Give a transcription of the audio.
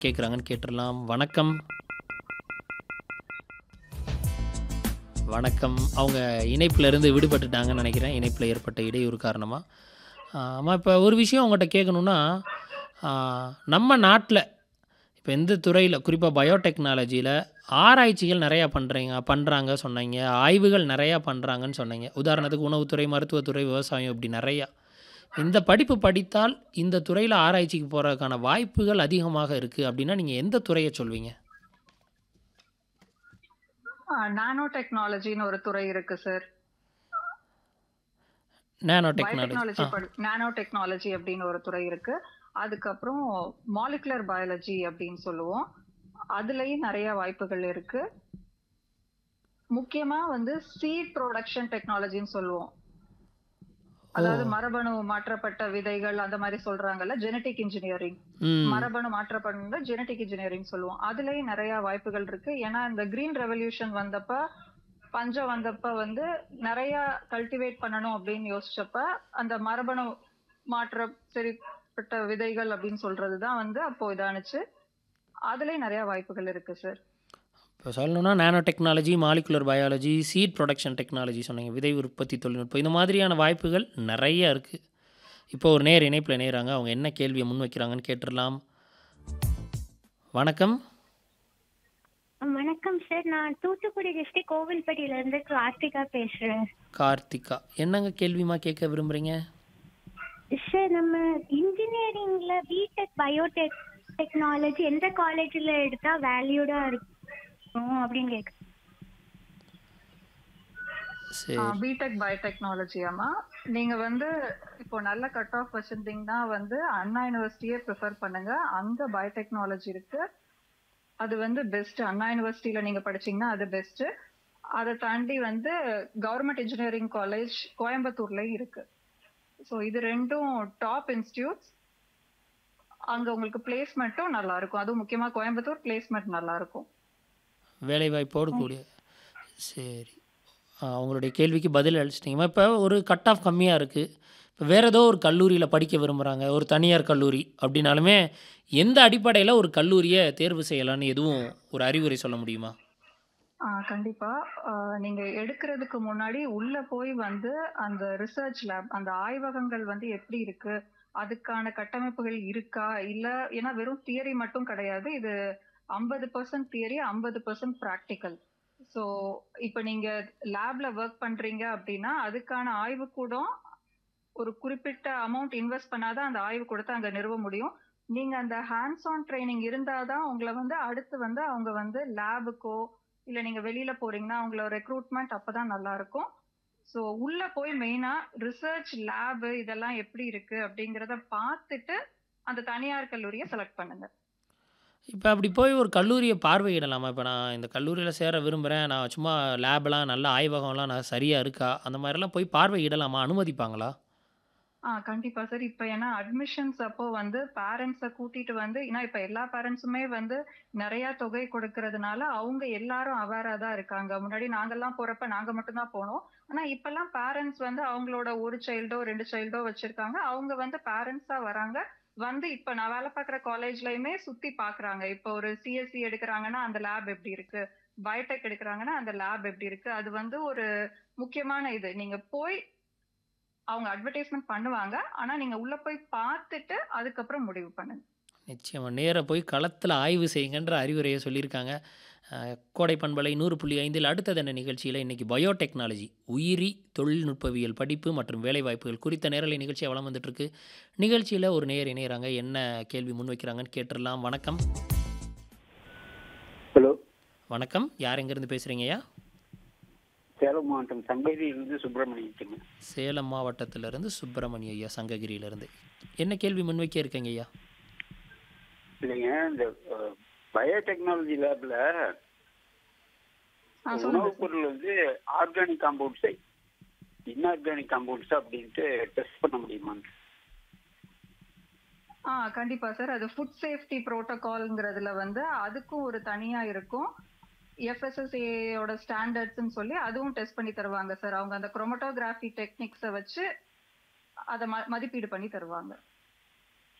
கேட்குறாங்கன்னு கேட்டுடலாம் வணக்கம் வணக்கம் அவங்க இணைப்புல இருந்து விடுபட்டுட்டாங்கன்னு நினைக்கிறேன் இணைப்பில் ஏற்பட்ட இடையூறு காரணமாக ஆமாம் இப்போ ஒரு விஷயம் உங்கள்கிட்ட கேட்கணுன்னா ஆஹ், நம்ம நாட்டில் இப்போ எந்த துறையில் குறிப்பாக பயோடெக்னாலஜியில் ஆராய்ச்சிகள் நிறையா பண்ணுறீங்க பண்ணுறாங்க சொன்னீங்க ஆய்வுகள் நிறையா பண்ணுறாங்கன்னு சொன்னீங்க உதாரணத்துக்கு உணவுத்துறை மருத்துவத்துறை விவசாயம் இப்படி நிறையா இந்த படிப்பு படித்தால் இந்த துறையில் ஆராய்ச்சிக்கு போகிறதுக்கான வாய்ப்புகள் அதிகமாக இருக்குது அப்படின்னா நீங்கள் எந்த துறையை சொல்வீங்க நானோ டெக்னாலஜின்னு ஒரு துறை இருக்கு sir nano technology biotechnology nano technology அப்படின்னு ஒரு துறை இருக்கு அதுக்கப்புறம் மாலிகுலர் பயாலஜி அப்படின்னு சொல்லுவோம் அதுலயும் நிறைய வாய்ப்புகள் இருக்கு முக்கியமா வந்து சீட் ப்ரொடக்ஷன் டெக்னாலஜின்னு சொல்லுவோம் அதாவது மரபணு மாற்றப்பட்ட விதைகள் அந்த மாதிரி சொல்றாங்கல்ல ஜெனடிக் இன்ஜினியரிங் ம் மரபணு மாற்றப்பட்ட ஜெனடிக் இன்ஜினியரிங் சொல்லுவோம் அதுலயும் நிறைய வாய்ப்புகள் இருக்கு ஏன்னா இந்த கிரீன் ரெவல்யூஷன் வந்தப்ப பஞ்சம் வந்தப்ப வந்து நிறைய கல்டிவேட் பண்ணணும் அப்படின்னு யோசிச்சப்ப அந்த மரபணு மாற்ற சரிப்பட்ட விதைகள் அப்படின்னு சொல்றதுதான் வந்து அப்போ இதானுச்சு அதுலயும் நிறைய வாய்ப்புகள் இருக்கு சார் இப்போ சொல்லணும்னா nano technology molecular biology seed production technology சொன்னீங்க விதை உற்பத்தி தொழில்நுட்பம் இந்த மாதிரியான வாய்ப்புகள் நிறைய இருக்குது இப்போ ஒரு நேர் இணைப்பில் நேராங்க அவங்க என்ன கேள்வியை முன் வைக்கிறாங்கன்னு கேட்டுடலாம் வணக்கம் வணக்கம் சார் நான் தூத்துக்குடி டிஸ்ட்ரிக்ட் கோவில்பட்டியில இருந்து கார்த்திகா பேசுறேன் கார்த்திகா என்னங்க கேள்விமா கேட்க விரும்புகிறீங்க சார் நம்ம இன்ஜினியரிங்ல பிடெக் பயோடெக் டெக்னாலஜி எந்த காலேஜ்ல எடுத்தா வேல்யூடா இருக்கும் அப்படின்னு கேட்க சரி பிடெக் பயோடெக்னாலஜியாமா நீங்க வந்து இப்போ நல்ல கட் ஆஃப் வச்சிருந்தீங்கன்னா வந்து அண்ணா யூனிவர்சிட்டியே ப்ரிஃபர் பண்ணுங்க அங்க பயோடெக்னாலஜி இருக்கு அது வந்து பெஸ்ட் அண்ணா யூனிவர்சிட்டியில நீங்க படிச்சீங்கன்னா அது பெஸ்ட் அதை தாண்டி வந்து கவர்மெண்ட் இன்ஜினியரிங் காலேஜ் கோயம்புத்தூர்லயும் இருக்கு ஸோ இது ரெண்டும் டாப் இன்ஸ்டியூட்ஸ் அங்க உங்களுக்கு பிளேஸ்மெண்ட்டும் நல்லா இருக்கும் அதுவும் முக்கியமா கோயம்புத்தூர் பிளேஸ்மெண்ட் நல்லா இருக்கும் வேலைவாய்ப்போடு கூடிய சரி ஆ, உங்களுடைய கேள்விக்கு பதில் அளிச்சிட்டிங்கம்மா இப்போ ஒரு கட் ஆஃப் கம்மியாக இருக்குது இப்போ வேறு ஏதோ ஒரு கல்லூரியில் படிக்க விரும்புகிறாங்க ஒரு தனியார் கல்லூரி அப்படின்னாலுமே எந்த அடிப்படையில் ஒரு கல்லூரியை தேர்வு செய்யலாம்னு எதுவும் ஒரு அறிவுரை சொல்ல முடியுமா ஆ, கண்டிப்பா ஆ, நீங்க எடுக்கிறதுக்கு முன்னாடி உள்ள போய் வந்து அந்த ரிசர்ச் லேப் அந்த ஆய்வகங்கள் வந்து எப்படி இருக்கு அதுக்கான கட்டமைப்புகள் இருக்கா இல்ல ஏன்னா வெறும் தியரி மட்டும் கிடையாது இது ஐம்பது பர்சன்ட் தியரி ஐம்பது பர்சன்ட் ப்ராக்டிக்கல் ஸோ இப்போ நீங்க லேப்ல ஒர்க் பண்றீங்க அப்படின்னா அதுக்கான ஆய்வுக்கூடம் ஒரு குறிப்பிட்ட அமௌண்ட் இன்வெஸ்ட் பண்ணாதான் அந்த ஆய்வுக்கூடத்தை அங்க நிறுவ முடியும் நீங்க அந்த ஹேண்ட்ஸ் ஆன் ட்ரைனிங் இருந்தாதான் உங்களை வந்து அடுத்து வந்து அவங்க வந்து லேபுக்கோ இல்ல நீங்க வெளியில போறீங்கன்னா அவங்கள ரெக்ரூட்மெண்ட் அப்பதான் நல்லா இருக்கும் ஸோ உள்ள போய் மெயினா ரிசர்ச் லேப் இதெல்லாம் எப்படி இருக்கு அப்படிங்கறத பார்த்துட்டு அந்த தனியார் கல்லூரியை செலக்ட் பண்ணுங்க இப்போ அப்படி போய் ஒரு கல்லூரியை பார்வையிடலாமா இப்போ நான் இந்த கல்லூரியில் சேர விரும்புகிறேன் நான் சும்மா லேப்லாம் நல்ல ஆய்வகம்லாம் நான் சரியாக இருக்கா அந்த மாதிரிலாம் போய் பார்வையிடலாமா அனுமதிப்பாங்களா ஆ கண்டிப்பா சார் இப்ப ஏன்னா அட்மிஷன்ஸ் அப்போ வந்து பேரண்ட்ஸை கூட்டிட்டு வந்து ஏன்னா இப்ப எல்லா பேரண்ட்ஸுமே வந்து நிறைய தொகை கொடுக்கறதுனால அவங்க எல்லாரும் அவேரா தான் இருக்காங்க முன்னாடி நாங்கெல்லாம் போறப்ப நாங்க மட்டும்தான் போனோம் ஆனா இப்பெல்லாம் பேரண்ட்ஸ் வந்து அவங்களோட ஒரு சைல்டோ ரெண்டு சைல்டோ வச்சிருக்காங்க அவங்க வந்து பேரண்ட்ஸா வராங்க வந்து இப்ப நான் வேலை பார்க்குற காலேஜ்லயுமே சுத்தி பாக்குறாங்க இப்ப ஒரு சிஎஸ்சி எடுக்கிறாங்கன்னா அந்த லேப் எப்படி இருக்கு பயோடெக் எடுக்கிறாங்கன்னா அந்த லேப் எப்படி இருக்கு அது வந்து ஒரு முக்கியமான இது நீங்க போய் அவங்க அட்வர்டைஸ்மெண்ட் பண்ணுவாங்க ஆனா நீங்க உள்ள போய் பார்த்துட்டு அதுக்கப்புறம் முடிவு பண்ணுங்க நிச்சயமாக நேராக போய் களத்தில் ஆய்வு செய்யுங்கன்ற அறிவுரையை சொல்லியிருக்காங்க அஹ், கோடை பண்பலை நூறு புள்ளி ஐந்தில் அடுத்தது என்ன நிகழ்ச்சியில் இன்றைக்கி பயோடெக்னாலஜி உயிரி தொழில்நுட்பவியல் படிப்பு மற்றும் வேலைவாய்ப்புகள் குறித்த நேரலை நிகழ்ச்சி வளம் வந்துட்டுருக்கு நிகழ்ச்சியில் ஒரு நேர் இணையறாங்க என்ன கேள்வி முன்வைக்கிறாங்கன்னு கேட்டுடலாம் வணக்கம் ஹலோ வணக்கம் யார் எங்கேருந்து பேசுகிறீங்கய்யா சேலம் மாவட்டம் சங்ககிரியிலிருந்து சுப்பிரமணியத்துங்க சேலம் மாவட்டத்திலிருந்து சுப்பிரமணிய ஐயா சங்ககிரியிலிருந்து என்ன கேள்வி முன்வைக்க இருக்கீங்க ஐயா இல்லைங்க இந்த பயோடெக்னாலஜி லேப்ல ஆ, சொல்லுங்க உணவுப் பொருள் வந்து ஆர்கானிக் காம்பவுண்ட்ஸ் இன்ஆர்கானிக் காம்பவுண்ட்ஸ் அப்படின்ட்டு டெஸ்ட் பண்ண முடியுமா ஆ கண்டிப்பா சார் அது ஃபுட் சேஃப்டி புரோட்டோகால்ங்கிறதுல வந்து அதுக்கும் ஒரு தனியா இருக்கும் எஃப்எஸ்எஸ்ஏயோட ஸ்டாண்டர்ட்ஸ்னு சொல்லி அதுவும் டெஸ்ட் பண்ணி தருவாங்க சார் அவங்க அந்த குரோமட்டோகிராஃபி டெக்னிக்ஸை வச்சு அதை ம- மதிப்பீடு பண்ணி தருவாங்க